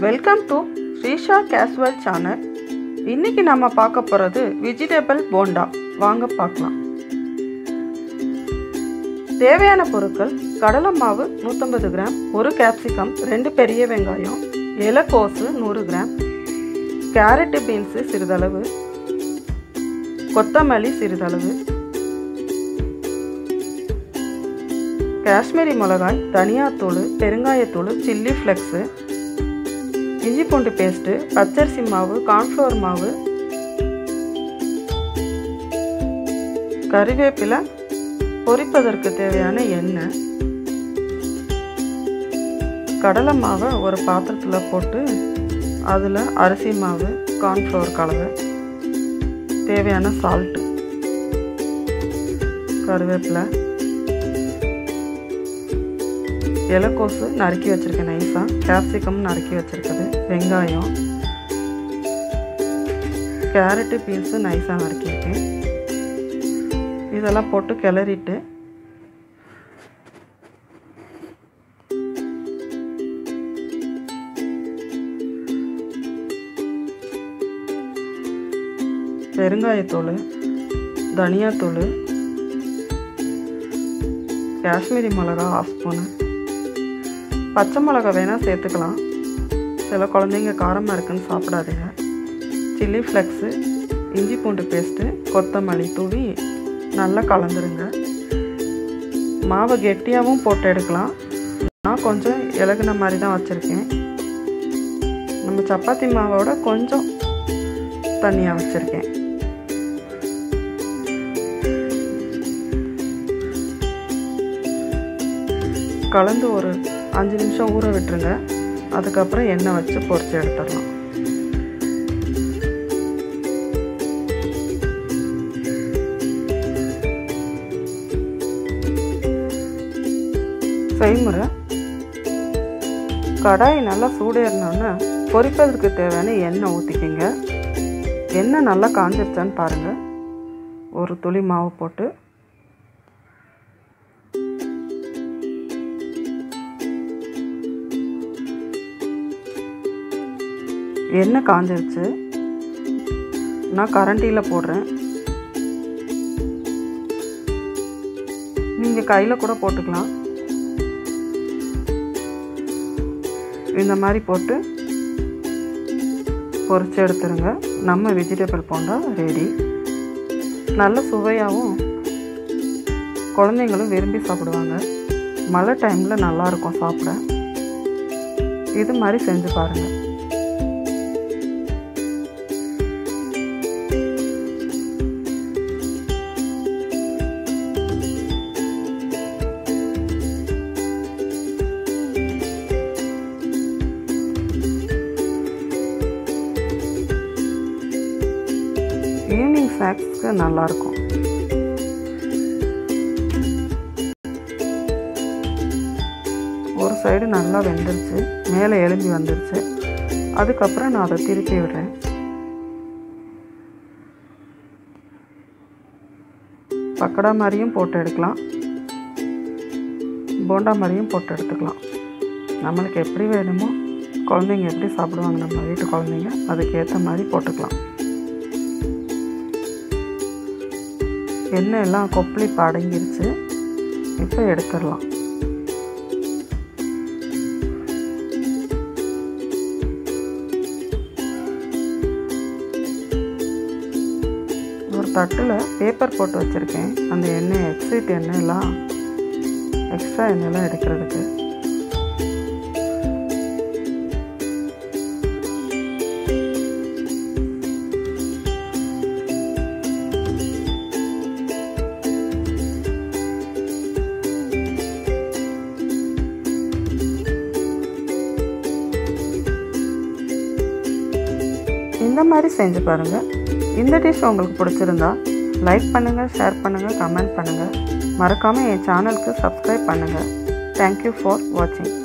welcome to Sreesha casual channel இன்னைக்கு நம்ம பார்க்க போகிறது வெஜிடபிள் போண்டா வாங்க பார்க்கலாம் தேவையான பொருட்கள் கடலை மாவு நூற்றம்பது கிராம் ஒரு கேப்சிகம் ரெண்டு பெரிய வெங்காயம் இலக்கோசு நூறு கிராம் கேரட்டு பீன்ஸு சிறிதளவு கொத்தமல்லி சிறிதளவு காஷ்மீரி மிளகாய் தனியாத்தூள் பெருங்காயத்தூள் சில்லி ஃப்ளெக்ஸு இஞ்சி பூண்டு பேஸ்ட்டு பச்சரிசி மாவு கார்ன்ஃப்ளவர் மாவு கறிவேப்பிலை பொரிப்பதற்கு தேவையான எண்ணெய் கடலை மாவை ஒரு பாத்திரத்தில் போட்டு அதில் அரிசி மாவு கார்ன்ஃப்ளவர் கலவை தேவையான சால்ட்டு கருவேப்பிலை இலக்கோசு நறுக்கி வச்சுருக்கேன் நைஸாக கேப்சிகம் நறுக்கி வச்சுருக்குது வெங்காயம் கேரட்டு பீன்ஸு நைஸாக நறுக்கியிருக்கேன் இதெல்லாம் போட்டு கிளறிட்டு பெருங்காயத்தூள் தனியாத்தூள் காஷ்மீரி மிளகா ஆஃப் ஸ்பூனு பச்சை மிளகா வேணால் சேர்த்துக்கலாம் சில குழந்தைங்க காரமாக இருக்குன்னு சாப்பிடாதுங்க சில்லி ஃப்ளெக்ஸு இஞ்சி பூண்டு பேஸ்ட்டு கொத்தமல்லி தூவி நல்லா கலந்துருங்க மாவை கெட்டியாகவும் போட்டு எடுக்கலாம் நான் கொஞ்சம் இலகுன மாதிரி தான் வச்சுருக்கேன் நம்ம சப்பாத்தி மாவோட கொஞ்சம் தண்ணியாக வச்சுருக்கேன் கலந்து ஒரு அஞ்சு நிமிஷம் ஊற விட்டுருங்க அதுக்கப்புறம் எண்ணெய் வச்சு பொரிச்சு எடுத்துடலாம் செய்முறை கடாய் நல்லா சூடேறினோன்னே பொரிப்பதற்கு தேவையான எண்ணெய் ஊற்றிக்கிங்க எண்ணெய் நல்லா காஞ்சிருச்சான்னு பாருங்கள் ஒரு துளி மாவு போட்டு எண்ணெய் காஞ்சிருச்சு நான் கரண்டியில் போடுறேன் நீங்கள் கையில் கூட போட்டுக்கலாம் இந்த மாதிரி போட்டு பொரிச்சு எடுத்துருங்க நம்ம வெஜிடபிள் போண்டா ரெடி நல்ல சுவையாகவும் குழந்தைங்களும் விரும்பி சாப்பிடுவாங்க மழை டைமில் நல்லாயிருக்கும் சாப்பிட இது மாதிரி செஞ்சு பாருங்கள் ஈவினிங் ஸ்நாக்ஸ்க்கு நல்லாயிருக்கும் ஒரு சைடு நல்லா வெந்துருச்சு மேலே எலும்பி வந்துருச்சு அதுக்கப்புறம் நான் அதை திருப்பி விடுறேன் பக்கடா மாதிரியும் போட்டு எடுக்கலாம் போண்டா மாதிரியும் போட்டு எடுத்துக்கலாம் நம்மளுக்கு எப்படி வேணுமோ குழந்தைங்க எப்படி சாப்பிடுவாங்க நம்ம வீட்டு குழந்தைங்க அதுக்கேற்ற மாதிரி போட்டுக்கலாம் எண்ணெய் எல்லாம் கொப்பளி இப்போ அடங்கிருச்சு இப்போ எடுத்துடலாம் ஒரு தட்டில் பேப்பர் போட்டு வச்சுருக்கேன் அந்த எண்ணெய் எக்ஸைட் எண்ணெயெல்லாம் எக்ஸ்ட்ரா எண்ணெயெல்லாம் எடுக்கிறதுக்கு இந்த மாதிரி செஞ்சு பாருங்கள் இந்த டிஷ் உங்களுக்கு பிடிச்சிருந்தா லைக் பண்ணுங்கள் ஷேர் பண்ணுங்கள் கமெண்ட் பண்ணுங்கள் மறக்காமல் என் சேனலுக்கு சப்ஸ்கிரைப் பண்ணுங்கள் தேங்க்யூ ஃபார் வாட்சிங்